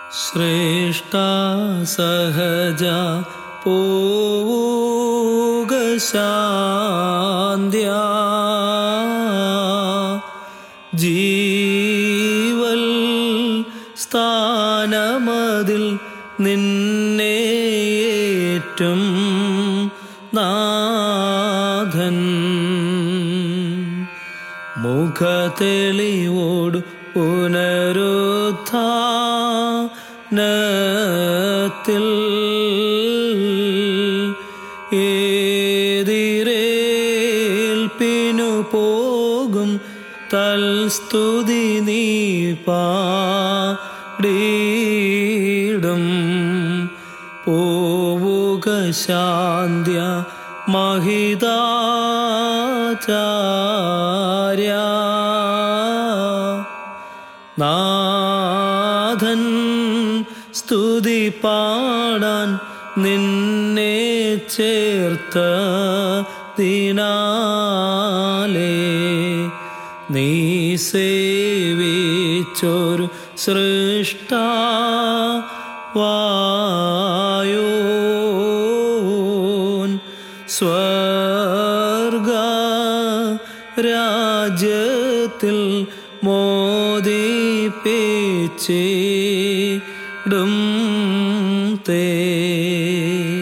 ശ്രേഷ്ഠ സഹജ പോവുക ശാന്ത്യ ജീവൽ സ്ഥാനമതിൽ നിന്നേറ്റും നാഥൻ മുഖതെളിവോട് പുനരുത്ഥാനത്തിൽ ഏതിരേൽപ്പിനു പോകും തൽസ്തുതി നീ പാടിയിടും പോവുക ശാന്ത്യ മഹിതാചാര്യ നാഥൻ സ്തുതി പാടാൻ നിന്നെ ചേർത്ത ദിനാലേ നീ സേവിച്ചൊരു സൃഷ്ട വായോൻ സ്വർഗ രാജ്യത്തിൽ മോദിപ്പിച്ചിടും തേ